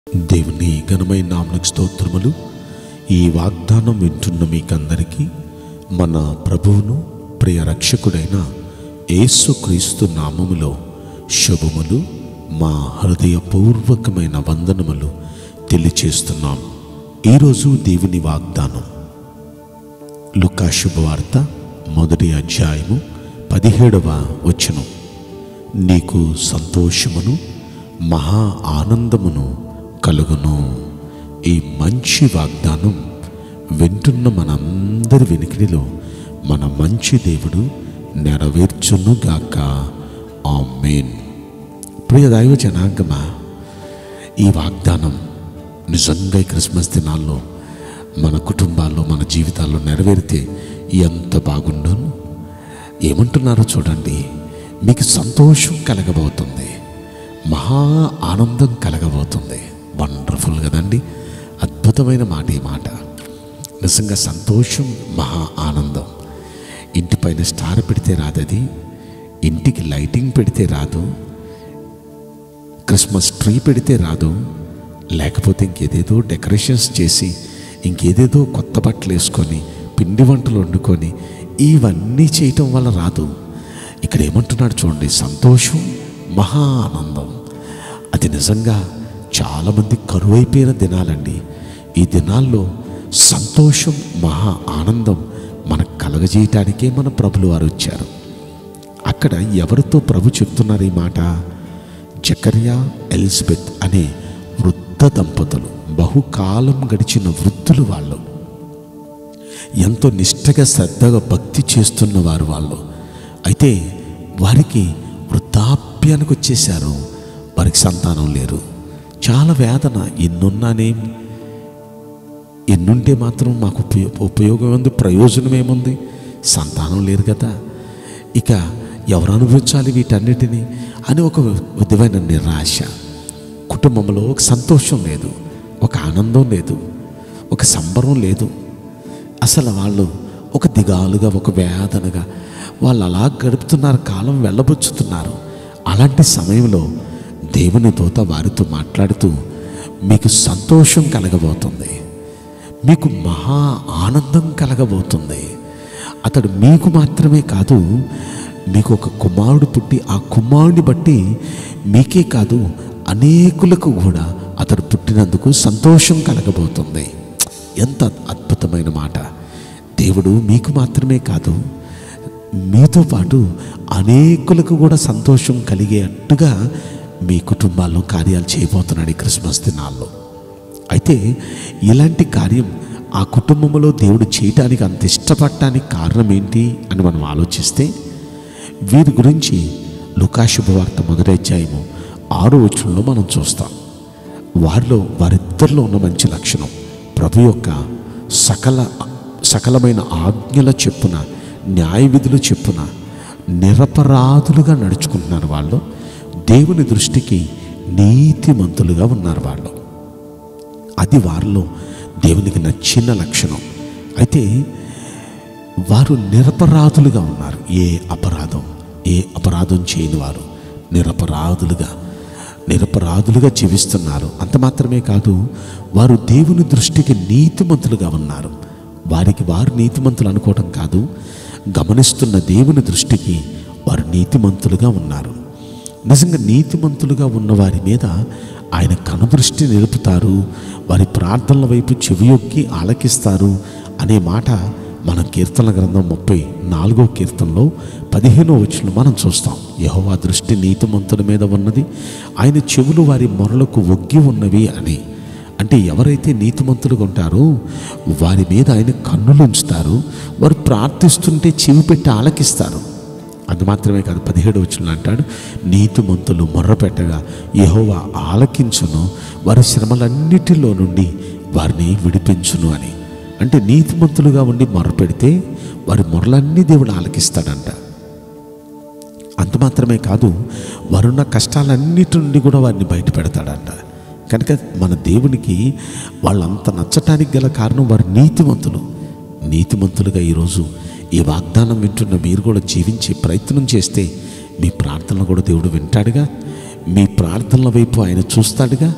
దేవుని ఘనమైన నామనికి స్తోత్రములు ఈ వాగ్దానం వింటున్న మీకందరికీ మన ప్రభువును ప్రియ రక్షకుడైన యేసుక్రీస్తు నామములో శుభములు మా హృదయపూర్వకమైన వందనములు తెలియచేస్తున్నాం ఈరోజు దేవుని వాగ్దానం లుకా శుభవార్త మొదటి అధ్యాయము పదిహేడవ వచనం నీకు సంతోషమును మహా ఆనందమును కలుగును ఈ మంచి వాగ్దానం వింటున్న మనందరి వెనుకడిలో మన మంచి దేవుడు నెరవేర్చునుగాక ఆమేన్ ప్రియ దైవ జనాంగమా ఈ వాగ్దానం నిజంగా ఈ క్రిస్మస్ దినాల్లో మన కుటుంబాల్లో మన జీవితాల్లో నెరవేరితే ఎంత బాగుండును ఏమంటున్నారో చూడండి మీకు సంతోషం కలగబోతుంది మహా ఆనందం కలగబోతుంది వండర్ఫుల్ కదండి అద్భుతమైన మాట ఈ మాట నిజంగా సంతోషం మహా ఆనందం ఇంటిపైన స్టార్ పెడితే రాదది ఇంటికి లైటింగ్ పెడితే రాదు క్రిస్మస్ ట్రీ పెడితే రాదు లేకపోతే ఇంకేదేదో డెకరేషన్స్ చేసి ఇంకేదేదో కొత్త బట్టలు వేసుకొని పిండి వంటలు వండుకొని ఇవన్నీ చేయటం వల్ల రాదు ఇక్కడ ఏమంటున్నాడు చూడండి సంతోషం మహా ఆనందం అది నిజంగా చాలామంది కరువైపోయిన దినాలండి ఈ దినాల్లో సంతోషం మహా ఆనందం మనకు కలగజేయటానికే మన ప్రభులు వారు వచ్చారు అక్కడ ఎవరితో ప్రభు చెప్తున్నారు ఈ మాట జకర్యా ఎలిజబెత్ అనే వృద్ధ దంపతులు బహుకాలం గడిచిన వృద్ధులు వాళ్ళు ఎంతో నిష్టగా శ్రద్ధగా భక్తి చేస్తున్న వారు వాళ్ళు అయితే వారికి వృద్ధాప్యానికి వచ్చేసారు వారికి సంతానం లేరు చాలా వేదన ఎన్నున్నానేం ఎన్నుంటే మాత్రం మాకు ఉపయో- ఉపయోగం ఉంది ప్రయోజనం ఏముంది సంతానం లేరు కదా ఇక ఎవరు అనుభవించాలి వీటన్నిటినీ అని ఒక విధమైన నిరాశ కుటుంబంలో ఒక సంతోషం లేదు ఒక ఆనందం లేదు ఒక సంబరం లేదు అసలు వాళ్ళు ఒక దిగాలుగా ఒక వేదనగా వాళ్ళు అలా గడుపుతున్నారు కాలం వెళ్ళబుచ్చుతున్నారు అలాంటి సమయంలో దేవుని దూత వారితో మాట్లాడుతూ మీకు సంతోషం కలగబోతుంది మీకు మహా ఆనందం కలగబోతుంది అతడు మీకు మాత్రమే కాదు మీకు ఒక కుమారుడు పుట్టి ఆ కుమారుడిని బట్టి మీకే కాదు అనేకులకు కూడా అతడు పుట్టినందుకు సంతోషం కలగబోతుంది ఎంత అద్భుతమైన మాట దేవుడు మీకు మాత్రమే కాదు మీతో పాటు అనేకులకు కూడా సంతోషం కలిగేట్టుగా మీ కుటుంబాల్లో కార్యాలు చేయబోతున్నాడు ఈ క్రిస్మస్ దినాల్లో అయితే ఇలాంటి కార్యం ఆ కుటుంబంలో దేవుడు చేయటానికి అంత ఇష్టపడటానికి కారణం ఏంటి అని మనం ఆలోచిస్తే వీరి గురించి లుకాశుభవార్త మొదటి అధ్యాయము ఆరో వచనంలో మనం చూస్తాం వారిలో వారిద్దరిలో ఉన్న మంచి లక్షణం ప్రభు యొక్క సకల సకలమైన ఆజ్ఞల చెప్పున న్యాయ విధులు చెప్పున నిరపరాధులుగా నడుచుకుంటున్నారు వాళ్ళు దేవుని దృష్టికి నీతిమంతులుగా ఉన్నారు వాళ్ళు అది వారిలో దేవునికి నచ్చిన లక్షణం అయితే వారు నిరపరాధులుగా ఉన్నారు ఏ అపరాధం ఏ అపరాధం చేయని వారు నిరపరాధులుగా నిరపరాధులుగా జీవిస్తున్నారు అంత మాత్రమే కాదు వారు దేవుని దృష్టికి నీతిమంతులుగా ఉన్నారు వారికి వారు నీతిమంతులు అనుకోవటం కాదు గమనిస్తున్న దేవుని దృష్టికి వారు నీతిమంతులుగా ఉన్నారు నిజంగా నీతిమంతులుగా ఉన్న వారి మీద ఆయన కనుదృష్టి నిలుపుతారు వారి ప్రార్థనల వైపు చెవియొక్కి ఆలకిస్తారు అనే మాట మన కీర్తన గ్రంథం ముప్పై నాలుగో కీర్తనలో పదిహేనో వచ్చిన మనం చూస్తాం యహోవా దృష్టి నీతిమంతుల మీద ఉన్నది ఆయన చెవులు వారి మొరలకు ఒగ్గి ఉన్నవి అని అంటే ఎవరైతే నీతిమంతులుగా ఉంటారో వారి మీద ఆయన కన్నులు ఉంచుతారు వారు ప్రార్థిస్తుంటే చెవి పెట్టి ఆలకిస్తారు అది మాత్రమే కాదు పదిహేడు వచ్చిన అంటాడు నీతిమంతులు మొర్రపెట్టగా యెహోవా ఆలకించును వారి శ్రమలన్నిటిలో నుండి వారిని విడిపించును అని అంటే నీతిమంతులుగా ఉండి మొర్రపెడితే వారి మొరలన్నీ దేవుడు ఆలకిస్తాడంట అంత మాత్రమే కాదు వారున్న కష్టాలన్నిటి నుండి కూడా వారిని బయట పెడతాడంట కనుక మన దేవునికి వాళ్ళంత నచ్చటానికి గల కారణం వారు నీతిమంతులు నీతిమంతులుగా ఈరోజు ఈ వాగ్దానం వింటున్న మీరు కూడా జీవించే ప్రయత్నం చేస్తే మీ ప్రార్థనలు కూడా దేవుడు వింటాడుగా మీ ప్రార్థనల వైపు ఆయన చూస్తాడుగా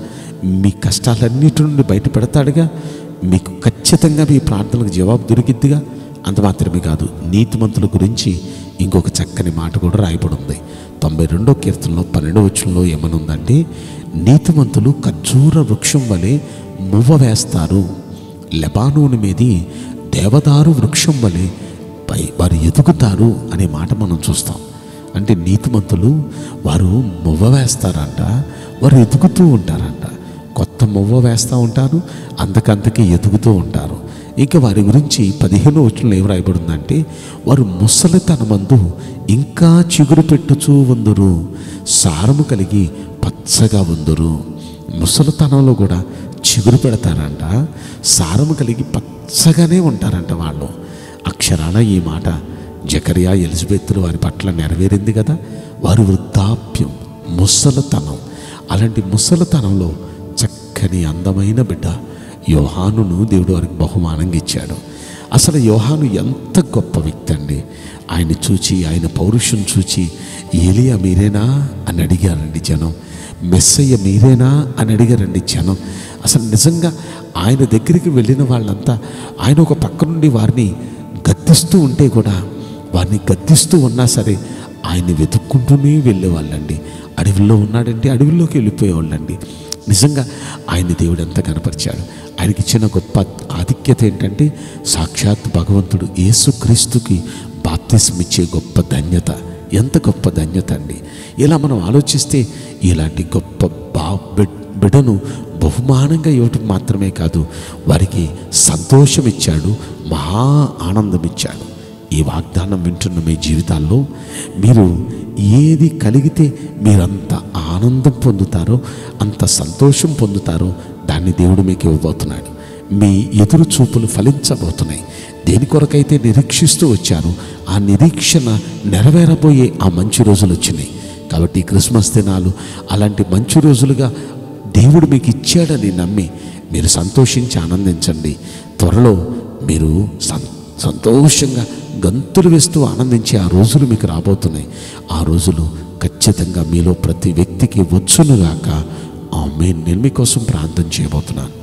మీ కష్టాలన్నిటి నుండి బయటపెడతాడుగా మీకు ఖచ్చితంగా మీ ప్రార్థనలకు జవాబు దొరికిద్దిగా అంత మాత్రమే కాదు నీతిమంతుల గురించి ఇంకొక చక్కని మాట కూడా రాయబడి ఉంది తొంభై రెండో కీర్తనలో పన్నెండో వచనంలో ఏమనుందంటే నీతిమంతులు ఖర్జూర వృక్షం వలె మువ్వ వేస్తారు లెబానోను మీది దేవదారు వృక్షం వలె పై వారు ఎదుగుతారు అనే మాట మనం చూస్తాం అంటే నీతిమంతులు వారు మువ్వ వేస్తారంట వారు ఎదుగుతూ ఉంటారంట కొత్త మువ్వ వేస్తూ ఉంటారు అంతకంతకి ఎదుగుతూ ఉంటారు ఇంకా వారి గురించి పదిహేను వచనంలో ఏం రాయబడిందంటే వారు ముసలితనమందు ఇంకా చిగురు పెట్టుచూ ఉందురు సారము కలిగి పచ్చగా ఉందురు ముసలితనంలో కూడా చిగురు పెడతారంట సారము కలిగి పచ్చగానే ఉంటారంట వాళ్ళు అక్షరాల ఈ మాట జకరియా ఎలిజబెత్తులు వారి పట్ల నెరవేరింది కదా వారి వృద్ధాప్యం ముసలితనం అలాంటి ముసలితనంలో చక్కని అందమైన బిడ్డ యోహానును దేవుడు వారికి బహుమానంగా ఇచ్చాడు అసలు యోహాను ఎంత గొప్ప వ్యక్తి అండి ఆయన చూచి ఆయన పౌరుషం చూచి ఏలియా మీరేనా అని అడిగారండి జనం మెస్సయ్య మీరేనా అని అడిగారండి జనం అసలు నిజంగా ఆయన దగ్గరికి వెళ్ళిన వాళ్ళంతా ఆయన ఒక పక్క నుండి వారిని గద్దిస్తూ ఉంటే కూడా వారిని గద్దిస్తూ ఉన్నా సరే ఆయన్ని వెతుక్కుంటూనే వెళ్ళేవాళ్ళండి అడవిలో ఉన్నాడంటే అడవిలోకి వెళ్ళిపోయేవాళ్ళండి నిజంగా ఆయన దేవుడు ఎంత కనపరిచాడు ఆయనకి ఇచ్చిన గొప్ప ఆధిక్యత ఏంటంటే సాక్షాత్ భగవంతుడు యేసుక్రీస్తుకి బాప్తిస్మ ఇచ్చే గొప్ప ధన్యత ఎంత గొప్ప ధన్యత అండి ఇలా మనం ఆలోచిస్తే ఇలాంటి గొప్ప బా బిడ్- బిడను బహుమానంగా ఇవ్వటం మాత్రమే కాదు వారికి సంతోషం ఇచ్చాడు మహా ఆనందం ఇచ్చాడు ఈ వాగ్దానం వింటున్న మీ జీవితాల్లో మీరు ఏది కలిగితే మీరంత ఆనందం పొందుతారో అంత సంతోషం పొందుతారో దాన్ని దేవుడు మీకు ఇవ్వబోతున్నాడు మీ ఎదురు చూపులు ఫలించబోతున్నాయి దేని కొరకైతే నిరీక్షిస్తూ వచ్చారో ఆ నిరీక్షణ నెరవేరబోయే ఆ మంచి రోజులు వచ్చినాయి కాబట్టి ఈ క్రిస్మస్ దినాలు అలాంటి మంచి రోజులుగా దేవుడు మీకు ఇచ్చాడని నమ్మి మీరు సంతోషించి ఆనందించండి త్వరలో మీరు సం సంతోషంగా గంతులు వేస్తూ ఆనందించే ఆ రోజులు మీకు రాబోతున్నాయి ఆ రోజులు ఖచ్చితంగా మీలో ప్రతి వ్యక్తికి వచ్చునుగాక ఆ నేను మీకోసం ప్రార్థన చేయబోతున్నాను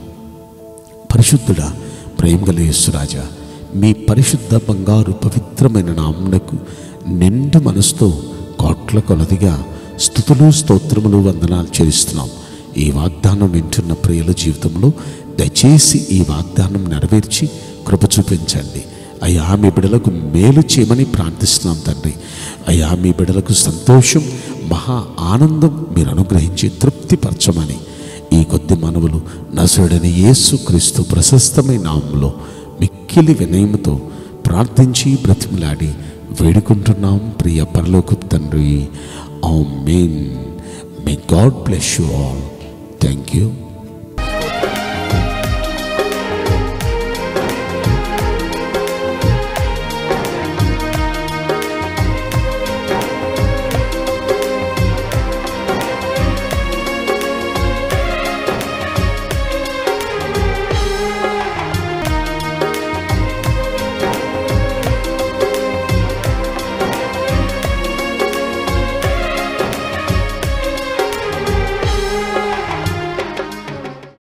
పరిశుద్ధుడా ప్రేమగల యేసురాజా మీ పరిశుద్ధ బంగారు పవిత్రమైన నామునకు నిండు మనసుతో కోట్ల కొలదిగా స్థుతులు స్తోత్రములు వందనాలు చేస్తున్నాం ఈ వాగ్దానం వింటున్న ప్రియుల జీవితంలో దయచేసి ఈ వాగ్దానం నెరవేర్చి కృప చూపించండి అయ్యా మీ బిడలకు మేలు చేయమని ప్రార్థిస్తున్నాం తండ్రి అయ్యా మీ బిడలకు సంతోషం మహా ఆనందం మీరు అనుగ్రహించి తృప్తిపరచమని ఈ కొద్ది మనవులు నసుడని యేసు క్రీస్తు ప్రశస్తమైన నామంలో మిక్కిలి వినయముతో ప్రార్థించి బ్రతిమలాడి వేడుకుంటున్నాం ప్రియ పరలోకు తండ్రి amen may God bless you all thank you